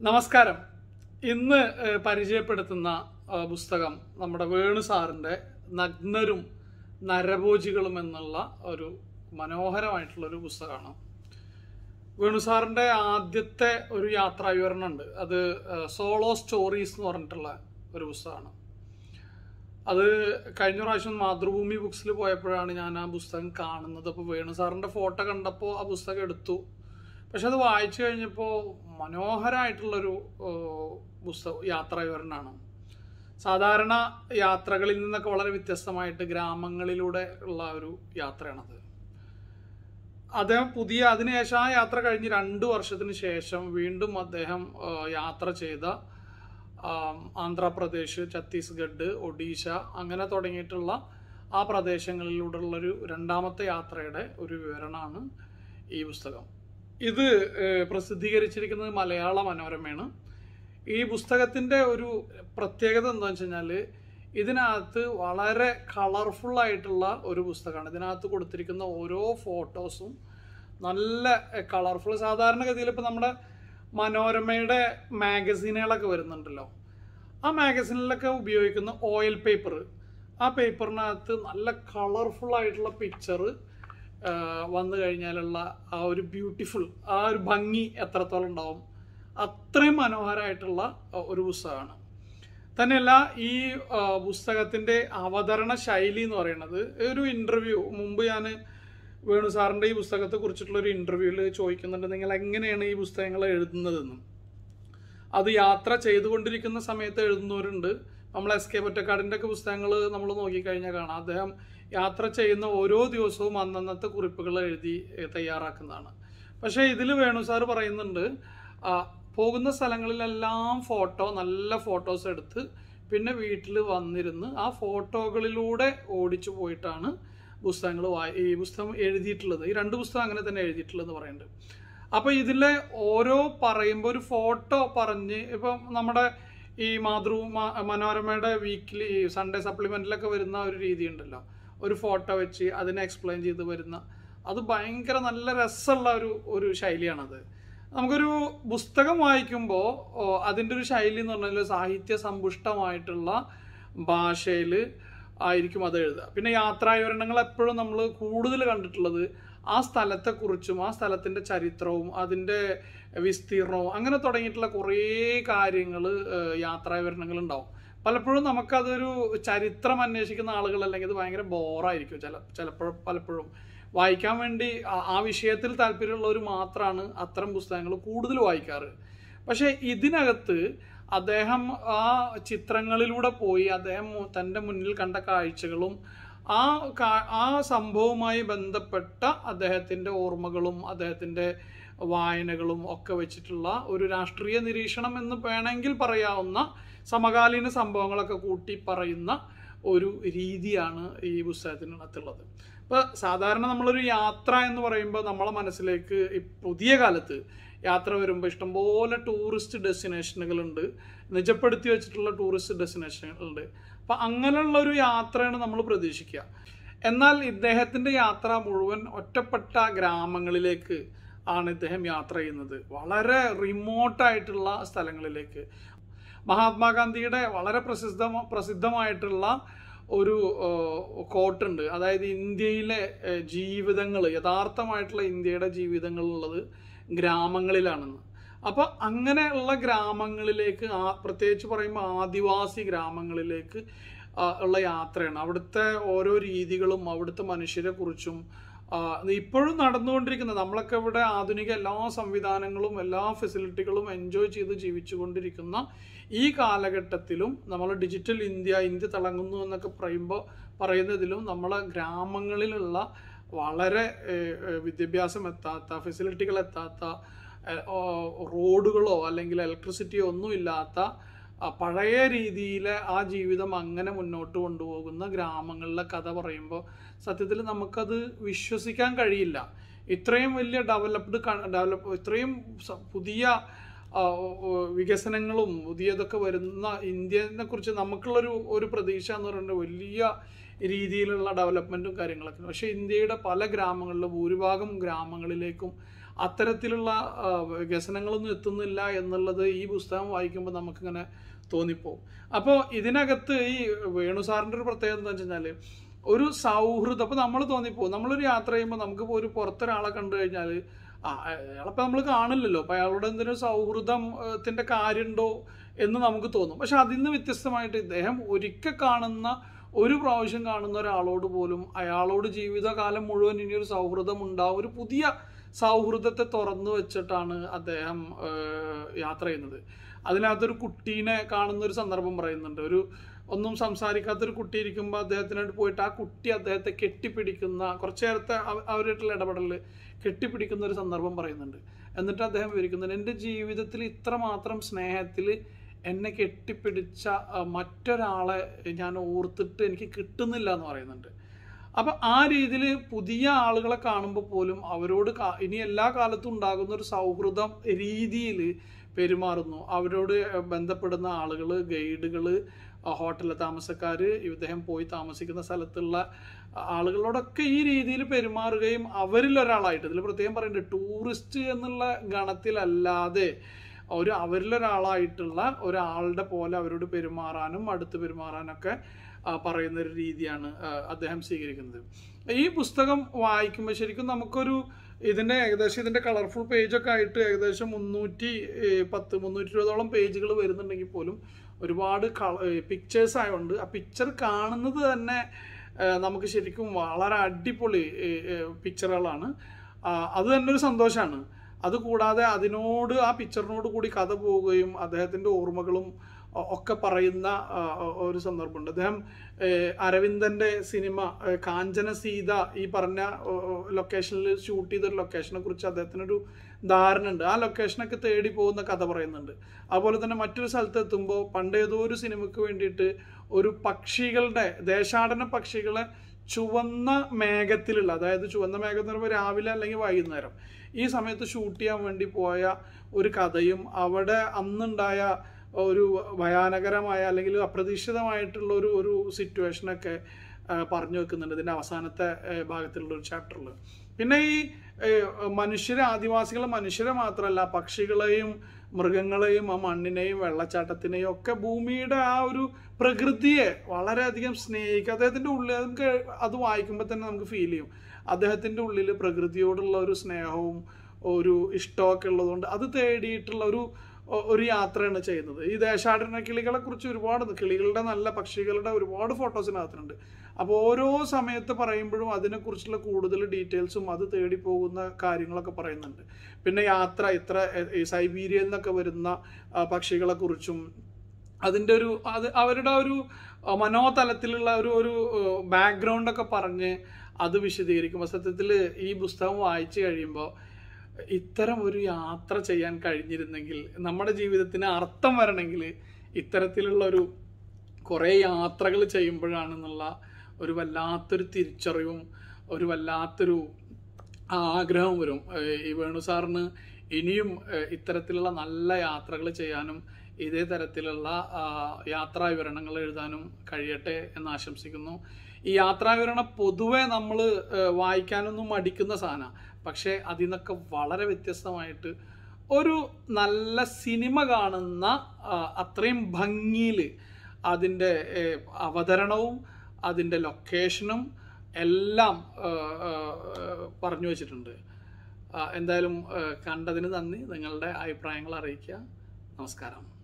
നമസ്കാരം ഇന്ന് ഏഹ്, പരിചയപ്പെടുത്തുന്ന ആ, പുസ്തകം നമ്മുടെ വേണു സാറിൻ്റെ നഗ്നരും നരഭോജികളും എന്നുള്ള ഒരു മനോഹരമായിട്ടുള്ള ഒരു പുസ്തകമാണ് വേണു സാറിൻ്റെ ആദ്യത്തെ ഒരു യാത്രാ വിവരണം ഉണ്ട് അത് ഏഹ്, സോളോ സ്റ്റോറീസ് എന്ന് പറഞ്ഞിട്ടുള്ള ഒരു പുസ്തകമാണ് അത് കഴിഞ്ഞ പ്രാവശ്യം മാതൃഭൂമി ബുക്സിൽ പോയപ്പോഴാണ് ഞാൻ ആ പുസ്തകം കാണുന്നത് അപ്പോൾ വേണു സാറിൻ്റെ ഫോട്ടോ കണ്ടപ്പോൾ ആ പുസ്തകം എടുത്തു പക്ഷെ അത് വായിച്ചു കഴിഞ്ഞപ്പോൾ മനോഹരമായിട്ടുള്ളൊരു ഏഹ്, പുസ്തകം യാത്രാ വിവരണമാണ് സാധാരണ യാത്രകളിൽ നിന്നൊക്കെ വളരെ വ്യത്യസ്തമായിട്ട് ഗ്രാമങ്ങളിലൂടെ ഉള്ള ഒരു യാത്രയാണത് അദ്ദേഹം പുതിയ അതിനുശേഷം ആ യാത്ര കഴിഞ്ഞ് രണ്ട് വർഷത്തിന് ശേഷം വീണ്ടും അദ്ദേഹം ആ, യാത്ര ചെയ്ത ആം, ആന്ധ്രാപ്രദേശ് ഛത്തീസ്ഗഡ് ഒഡീഷ അങ്ങനെ തുടങ്ങിയിട്ടുള്ള ആ പ്രദേശങ്ങളിലൂടെയുള്ളൊരു രണ്ടാമത്തെ യാത്രയുടെ ഒരു വിവരണമാണ് ഈ പുസ്തകം ഇത് ഏഹ്, പ്രസിദ്ധീകരിച്ചിരിക്കുന്നത് മലയാള മനോരമയാണ് ഈ പുസ്തകത്തിൻ്റെ ഒരു പ്രത്യേകത എന്താണെന്ന് വെച്ച് കഴിഞ്ഞാൽ ഇതിനകത്ത് വളരെ കളർഫുൾ ആയിട്ടുള്ള ഒരു പുസ്തകമാണ് ഇതിനകത്ത് കൊടുത്തിരിക്കുന്ന ഓരോ ഫോട്ടോസും നല്ല കളർഫുൾ സാധാരണഗതിയിൽ ഇപ്പോൾ നമ്മുടെ മനോരമയുടെ മാഗസീനുകളൊക്കെ വരുന്നുണ്ടല്ലോ ആ മാഗസീനിലൊക്കെ ഉപയോഗിക്കുന്ന ഓയിൽ പേപ്പർ ആ പേപ്പറിനകത്ത് നല്ല കളർഫുൾ ആയിട്ടുള്ള പിക്ചർ വന്നു കഴിഞ്ഞാലുള്ള ആ ഒരു ബ്യൂട്ടിഫുൾ ആ ഒരു ഭംഗി എത്രത്തോളം ഉണ്ടാവും അത്രയും മനോഹരമായിട്ടുള്ള അഹ്, ഒരു പുസ്തകമാണ് തന്നെയല്ല ഈ ആഹ്, പുസ്തകത്തിൻ്റെ അവതരണ ശൈലി എന്ന് പറയുന്നത് ഒരു ഇൻ്റർവ്യൂ മുമ്പ് ഞാൻ വേണു സാറിൻ്റെ ഈ പുസ്തകത്തെ കുറിച്ചിട്ടുള്ള ഒരു ഇൻ്റർവ്യൂവിൽ ചോദിക്കുന്നുണ്ട് നിങ്ങൾ എങ്ങനെയാണ് ഈ പുസ്തകങ്ങൾ എഴുതുന്നതെന്നും അത് യാത്ര ചെയ്തുകൊണ്ടിരിക്കുന്ന സമയത്ത് എഴുതുന്നവരുണ്ട് നമ്മൾ എസ് കെ പൊറ്റക്കാടിൻ്റെ ഒക്കെ പുസ്തകങ്ങൾ നമ്മൾ നോക്കിക്കഴിഞ്ഞാൽ കാണാം അദ്ദേഹം യാത്ര ചെയ്യുന്ന ഓരോ ദിവസവും അന്നന്നത്തെ കുറിപ്പുകൾ എഴുതി ഏഹ്, തയ്യാറാക്കുന്നതാണ് പക്ഷേ ഇതിൽ വേണു സാർ പറയുന്നുണ്ട് ആ, പോകുന്ന സ്ഥലങ്ങളിലെല്ലാം ഫോട്ടോ നല്ല ഫോട്ടോസ് എടുത്ത് പിന്നെ വീട്ടിൽ വന്നിരുന്ന് ആ ഫോട്ടോകളിലൂടെ ഓടിച്ചു പോയിട്ടാണ് പുസ്തകങ്ങൾ വായി ഈ പുസ്തകം എഴുതിയിട്ടുള്ളത് ഈ രണ്ട് പുസ്തകം അങ്ങനെ തന്നെ എഴുതിയിട്ടുള്ളതെന്ന് പറയുന്നുണ്ട് അപ്പോൾ ഇതിലെ ഓരോ പറയുമ്പോൾ ഒരു ഫോട്ടോ പറഞ്ഞ് ഇപ്പം നമ്മുടെ ഈ മാതൃ മ- മനോരമയുടെ വീക്കിലി സൺഡേ സപ്ലിമെന്റിലൊക്കെ വരുന്ന ഒരു രീതി ഉണ്ടല്ലോ ഒരു ഫോട്ടോ വെച്ച് അതിനെ എക്സ്പ്ലെയിൻ ചെയ്ത് വരുന്ന അത് ഭയങ്കര നല്ല രസമുള്ള ഒരു ഒരു ശൈലിയാണത് നമുക്കൊരു പുസ്തകം വായിക്കുമ്പോൾ അതിൻ്റെ ഒരു ശൈലി എന്ന് പറഞ്ഞാൽ സാഹിത്യ സമ്പുഷ്ടമായിട്ടുള്ള ഭാഷയിൽ ആയിരിക്കും അത് എഴുതുക പിന്നെ യാത്രാവിവരണങ്ങൾ എപ്പോഴും നമ്മൾ കൂടുതൽ കണ്ടിട്ടുള്ളത് ആ സ്ഥലത്തെക്കുറിച്ചും ആ സ്ഥലത്തിൻ്റെ ചരിത്രവും അതിൻ്റെ വിസ്തീർണവും അങ്ങനെ തുടങ്ങിയിട്ടുള്ള കുറേ കാര്യങ്ങൾ യാത്രാവിവരണങ്ങൾ ഉണ്ടാവും പലപ്പോഴും നമുക്കതൊരു ചരിത്രം അന്വേഷിക്കുന്ന ആളുകൾ അല്ലെങ്കിൽ അത് ഭയങ്കര ബോറായിരിക്കും ചില ചിലപ്പോഴും പലപ്പോഴും വായിക്കാൻ വേണ്ടി ആ- ആ വിഷയത്തിൽ താല്പര്യമുള്ളവർ മാത്രമാണ് അത്തരം പുസ്തകങ്ങൾ കൂടുതൽ വായിക്കാറ് പക്ഷേ ഇതിനകത്ത് അദ്ദേഹം ആ ചിത്രങ്ങളിലൂടെ പോയി അദ്ദേഹം മു- തൻ്റെ മുന്നിൽ കണ്ട കാഴ്ചകളും ആ കാ- ആ സംഭവവുമായി ബന്ധപ്പെട്ട അദ്ദേഹത്തിൻ്റെ ഓർമ്മകളും അദ്ദേഹത്തിൻ്റെ വായനകളും ഒക്കെ വെച്ചിട്ടുള്ള ഒരു രാഷ്ട്രീയ നിരീക്ഷണം എന്ന് വേണമെങ്കിൽ പറയാവുന്ന സമകാലീന സംഭവങ്ങളൊക്കെ കൂട്ടി പറയുന്ന ഒരു രീതിയാണ് ഈ പുസ്തകത്തിനകത്തുള്ളത് ഇപ്പോൾ സാധാരണ നമ്മളൊരു യാത്ര എന്ന് പറയുമ്പോൾ നമ്മളെ മനസ്സിലേക്ക് ഈ പുതിയ കാലത്ത് യാത്ര വരുമ്പോൾ ഇഷ്ടംപോലെ ടൂറിസ്റ്റ് ഡെസ്റ്റിനേഷനുകളുണ്ട് നിജപ്പെടുത്തി വെച്ചിട്ടുള്ള ടൂറിസ്റ്റ് ഡെസ്റ്റിനേഷനുകളുണ്ട് അപ്പം അങ്ങനെയുള്ള ഒരു യാത്രയാണ് നമ്മൾ പ്രതീക്ഷിക്കുക എന്നാൽ ഇദ്ദേഹത്തിൻ്റെ യാത്ര മുഴുവൻ ഒറ്റപ്പെട്ട ഗ്രാമങ്ങളിലേക്ക് ആണ് ഇദ്ദേഹം യാത്ര ചെയ്യുന്നത് വളരെ റിമോട്ടായിട്ടുള്ള സ്ഥലങ്ങളിലേക്ക് മഹാത്മാഗാന്ധിയുടെ വളരെ പ്രസിദ്ധ പ്രസിദ്ധമായിട്ടുള്ള ഒരു കോട്ടുണ്ട് അതായത് ഇന്ത്യയിലെ ജീവിതങ്ങൾ യഥാർത്ഥമായിട്ടുള്ള ഇന്ത്യയുടെ ജീവിതങ്ങളുള്ളത് ഗ്രാമങ്ങളിലാണെന്ന് അപ്പോൾ അങ്ങനെയുള്ള ഗ്രാമങ്ങളിലേക്ക് ആ പ്രത്യേകിച്ച് പറയുമ്പോൾ ആദിവാസി ഗ്രാമങ്ങളിലേക്ക് ആ, ഉള്ള യാത്രയാണ് അവിടുത്തെ ഓരോ രീതികളും അവിടുത്തെ മനുഷ്യരെ കുറിച്ചും ഇപ്പോഴും നടന്നുകൊണ്ടിരിക്കുന്നത് നമ്മളൊക്കെ ഇവിടെ ആധുനിക എല്ലാ സംവിധാനങ്ങളും എല്ലാ ഫെസിലിറ്റികളും എൻജോയ് ചെയ്ത് ജീവിച്ചുകൊണ്ടിരിക്കുന്ന ഈ കാലഘട്ടത്തിലും നമ്മൾ ഡിജിറ്റൽ ഇന്ത്യ ഇന്ത്യ തിളങ്ങുന്നു എന്നൊക്കെ പറയുമ്പോൾ പറയുന്നതിലും നമ്മളെ ഗ്രാമങ്ങളിലുള്ള വളരെ ഏഹ്, ഏഹ്, വിദ്യാഭ്യാസം എത്താത്ത ഫെസിലിറ്റികൾ എത്താത്ത ഏഹ്, ഓ, റോഡുകളോ അല്ലെങ്കിൽ ഇലക്ട്രിസിറ്റിയോ ഒന്നും ഇല്ലാത്ത ആ പഴയ രീതിയിലെ ആ ജീവിതം അങ്ങനെ മുന്നോട്ട് കൊണ്ടുപോകുന്ന ഗ്രാമങ്ങളിലെ കഥ പറയുമ്പോൾ സത്യത്തിൽ നമുക്കത് വിശ്വസിക്കാൻ കഴിയില്ല ഇത്രയും വലിയ ഡെവലപ്ഡ് ഡെവലപ്പ് ഇത്രയും സ- പുതിയ ആ, ഓ, വികസനങ്ങളും പുതിയതൊക്കെ വരുന്ന ഇന്ത്യനെ കുറിച്ച് നമുക്കുള്ളൊരു ഒരു പ്രതീക്ഷ എന്ന് പറയുന്നത് വലിയ രീതിയിലുള്ള ഡെവലപ്മെൻറ്റും കാര്യങ്ങളൊക്കെ പക്ഷേ ഇന്ത്യയുടെ പല ഗ്രാമങ്ങളിലും ഭൂരിഭാഗം ഗ്രാമങ്ങളിലേക്കും അത്തരത്തിലുള്ള ആ, വികസനങ്ങളൊന്നും എത്തുന്നില്ല എന്നുള്ളത് ഈ പുസ്തകം വായിക്കുമ്പോൾ നമുക്കിങ്ങനെ തോന്നിപ്പോവും അപ്പോൾ ഇതിനകത്ത് ഈ വേണു സാറിൻ്റെ ഒരു പ്രത്യേകത എന്താ വെച്ച് കഴിഞ്ഞാൽ ഒരു സൗഹൃദം അപ്പോൾ നമ്മൾ തോന്നിപ്പോവും നമ്മളൊരു യാത്ര ചെയ്യുമ്പോൾ നമുക്കിപ്പോൾ ഒരു പുറത്തൊരാളെ കണ്ടു കഴിഞ്ഞാൽ ആ അയാളപ്പോൾ നമ്മൾ കാണില്ലല്ലോ അപ്പോൾ അയാളോട് എന്തെങ്കിലും സൗഹൃദത്തിൻ്റെ കാര്യമുണ്ടോ എന്ന് നമുക്ക് തോന്നും പക്ഷെ അതിൽ നിന്ന് വ്യത്യസ്തമായിട്ട് ഇദ്ദേഹം ഒരിക്കൽ കാണുന്ന ഒരു പ്രാവശ്യം കാണുന്ന ഒരാളോട് പോലും അയാളോട് ജീവിതകാലം മുഴുവൻ ഇനി ഒരു സൗഹൃദം ഉണ്ടാവും ഒരു പുതിയ സൗഹൃദത്തെ തുറന്നു വെച്ചിട്ടാണ് അദ്ദേഹം ഏഹ്, യാത്ര ചെയ്യുന്നത് അതിനകത്തൊരു കുട്ടീനെ കാണുന്ന ഒരു സന്ദർഭം പറയുന്നുണ്ട് ഒരു ഒന്നും സംസാരിക്കാത്തൊരു കുട്ടി ഇരിക്കുമ്പോൾ അദ്ദേഹത്തിനായിട്ട് പോയിട്ട് ആ കുട്ടി അദ്ദേഹത്തെ കെട്ടിപ്പിടിക്കുന്ന കുറച്ചു നേരത്തെ അവ- അവരായിട്ടുള്ള ഇടപെടൽ കെട്ടിപ്പിടിക്കുന്ന ഒരു സന്ദർഭം പറയുന്നുണ്ട് എന്നിട്ട് അദ്ദേഹം വിവരിക്കുന്നുണ്ട് എൻ്റെ ജീവിതത്തിൽ ഇത്രമാത്രം സ്നേഹത്തിൽ എന്നെ കെട്ടിപ്പിടിച്ച ആ, മറ്റൊരാളെ ഞാൻ ഓർത്തിട്ട് എനിക്ക് കിട്ടുന്നില്ല എന്ന് പറയുന്നുണ്ട് അപ്പം ആ രീതിയിൽ പുതിയ ആളുകളെ കാണുമ്പോൾ പോലും അവരോട് കാ- ഇനി എല്ലാ കാലത്തും ഉണ്ടാകുന്ന ഒരു സൗഹൃദം രീതിയിൽ പെരുമാറുന്നു അവരോട് ബന്ധപ്പെടുന്ന ആളുകൾ ഗൈഡുകൾ ഹോട്ടലിലെ താമസക്കാർ ഇദ്ദേഹം പോയി താമസിക്കുന്ന സ്ഥലത്തുള്ള ആളുകളോടൊക്കെ ഈ രീതിയിൽ പെരുമാറുകയും അവരിൽ ഒരാളായിട്ട് ഇതിൽ പ്രത്യേകം പറയുന്നുണ്ട് ടൂറിസ്റ്റ് എന്നുള്ള ഗണത്തിലല്ലാതെ ഒരു അവരിലൊരാളായിട്ടുള്ള ഒരാളുടെ പോലെ അവരോട് പെരുമാറാനും അടുത്ത് പെരുമാറാനൊക്കെ ആ, പറയുന്ന ഒരു രീതിയാണ് ആ, അദ്ദേഹം സ്വീകരിക്കുന്നത് ഈ പുസ്തകം വായിക്കുമ്പോൾ ശരിക്കും നമുക്കൊരു ഇതിൻ്റെ ഏകദേശം ഇതിൻ്റെ കളർഫുൾ പേജൊക്കെ ആയിട്ട് ഏകദേശം മുന്നൂറ്റി ഏ, പത്ത് മുന്നൂറ്റി ഇരുപതോളം പേജുകൾ വരുന്നുണ്ടെങ്കിൽ പോലും ഒരുപാട് പിക്ചേഴ്സ് ആയതുകൊണ്ട് ആ പിക്ചർ കാണുന്നത് തന്നെ ആ, നമുക്ക് ശരിക്കും വളരെ അടിപൊളി പിക്ചറുകളാണ് അത് തന്നെ ഒരു സന്തോഷമാണ് അതുകൂടാതെ അതിനോട് ആ പിക്ചറിനോട് കൂടി കഥ പോവുകയും അദ്ദേഹത്തിൻ്റെ ഓർമ്മകളും ഒ- ഒക്കെ പറയുന്ന ആ, ഒരു സന്ദർഭമുണ്ട് അദ്ദേഹം ഏഹ്, അരവിന്ദൻ്റെ സിനിമ ഏഹ്, കാഞ്ചന സീത ഈ പറഞ്ഞ ലൊക്കേഷനിൽ ഷൂട്ട് ചെയ്തൊരു ലൊക്കേഷനെ കുറിച്ച് അദ്ദേഹത്തിനൊരു ധാരണ ഉണ്ട് ആ ലൊക്കേഷനൊക്കെ തേടി പോകുന്ന കഥ പറയുന്നുണ്ട് അതുപോലെ തന്നെ മറ്റൊരു സ്ഥലത്ത് എത്തുമ്പോൾ പണ്ട് ഏതോ ഒരു സിനിമയ്ക്ക് വേണ്ടിയിട്ട് ഒരു പക്ഷികളുടെ ദേശാടന പക്ഷികളെ ചുവന്ന മേഘത്തിലുള്ള അതായത് ചുവന്ന മേഘം എന്ന് പറയുമ്പോൾ രാവിലെ അല്ലെങ്കിൽ വൈകുന്നേരം ഈ സമയത്ത് ഷൂട്ട് ചെയ്യാൻ വേണ്ടി പോയ ഒരു കഥയും അവിടെ അന്നുണ്ടായ ഒരു ഭയാനകരമായ അല്ലെങ്കിൽ അപ്രതീക്ഷിതമായിട്ടുള്ള ഒരു ഒരു സിറ്റുവേഷനൊക്കെ ആ, പറഞ്ഞു വെക്കുന്നുണ്ട് ഇതിൻ്റെ അവസാനത്തെ ആ, ഭാഗത്തിലുള്ള ഒരു ചാപ്റ്ററിൽ പിന്നെ ഈ ഏ, മനുഷ്യരെ ആദിവാസികളെ മനുഷ്യരെ മാത്രമല്ല പക്ഷികളെയും മൃഗങ്ങളെയും ആ മണ്ണിനെയും വെള്ളച്ചാട്ടത്തിനെയും ഒക്കെ ഭൂമിയുടെ ആ ഒരു പ്രകൃതിയെ വളരെയധികം സ്നേഹിക്കുക അദ്ദേഹത്തിൻ്റെ ഉള്ളിൽ നമുക്ക് അത് വായിക്കുമ്പോൾ തന്നെ നമുക്ക് ഫീൽ ചെയ്യും അദ്ദേഹത്തിൻ്റെ ഉള്ളിൽ പ്രകൃതിയോടുള്ള ഒരു സ്നേഹവും ഒരു ഇഷ്ടമൊക്കെ ഉള്ളതുകൊണ്ട് അത് തേടിയിട്ടുള്ള ഒരു ഒ- ഒരു യാത്രയാണ് ചെയ്യുന്നത് ഈ ദേശാടന കിളികളെ കുറിച്ച് ഒരുപാട് കിളികളുടെ നല്ല പക്ഷികളുടെ ഒരുപാട് ഫോട്ടോസിനകത്തുണ്ട് അപ്പോൾ ഓരോ സമയത്ത് പറയുമ്പോഴും അതിനെക്കുറിച്ചുള്ള കൂടുതൽ ഡീറ്റെയിൽസും അത് തേടി പോകുന്ന കാര്യങ്ങളൊക്കെ പറയുന്നുണ്ട് പിന്നെ യാത്ര ഇത്ര എ- ഈ സൈബീരിയയിൽ നിന്നൊക്കെ വരുന്ന ആ, പക്ഷികളെക്കുറിച്ചും അതിൻ്റെ ഒരു അത് അവരുടെ ഒരു ആ, മനോതലത്തിലുള്ള ഒരു ഒരു ബാക്ക്ഗ്രൗണ്ടൊക്കെ പറഞ്ഞ് അത് വിശദീകരിക്കുമ്പോൾ സത്യത്തിൽ ഈ പുസ്തകം വായിച്ചു കഴിയുമ്പോൾ ഇത്തരം ഒരു യാത്ര ചെയ്യാൻ കഴിഞ്ഞിരുന്നെങ്കിൽ നമ്മുടെ ജീവിതത്തിന് അർത്ഥം വരണമെങ്കിൽ ഇത്തരത്തിലുള്ള ഒരു കുറേ യാത്രകൾ ചെയ്യുമ്പോഴാണെന്നുള്ള ഒരു വല്ലാത്തൊരു തിരിച്ചറിവും ഒരു വല്ലാത്തൊരു ആഗ്രഹം വരും ഏഹ് ഈ വേണു സാറിന് ഇനിയും ഏഹ് ഇത്തരത്തിലുള്ള നല്ല യാത്രകൾ ചെയ്യാനും ഇതേ തരത്തിലുള്ള ആ, യാത്രാ വിവരണങ്ങൾ എഴുതാനും കഴിയട്ടെ എന്ന് ആശംസിക്കുന്നു ഈ യാത്രാ വിവരണം പൊതുവെ നമ്മൾ വായിക്കാനൊന്നും മടിക്കുന്ന സാധനമാണ് പക്ഷേ അതിൽ നിന്നൊക്കെ വളരെ വ്യത്യസ്തമായിട്ട് ഒരു നല്ല സിനിമ കാണുന്ന ആ, അത്രയും ഭംഗിയിൽ അതിൻ്റെ ഏഹ്, അവതരണവും അതിൻ്റെ ലൊക്കേഷനും എല്ലാം ആ, ആ, ആ, പറഞ്ഞു വച്ചിട്ടുണ്ട് ആ, എന്തായാലും ആ, കണ്ടതിന് നന്ദി നിങ്ങളുടെ അഭിപ്രായങ്ങൾ അറിയിക്കുക നമസ്കാരം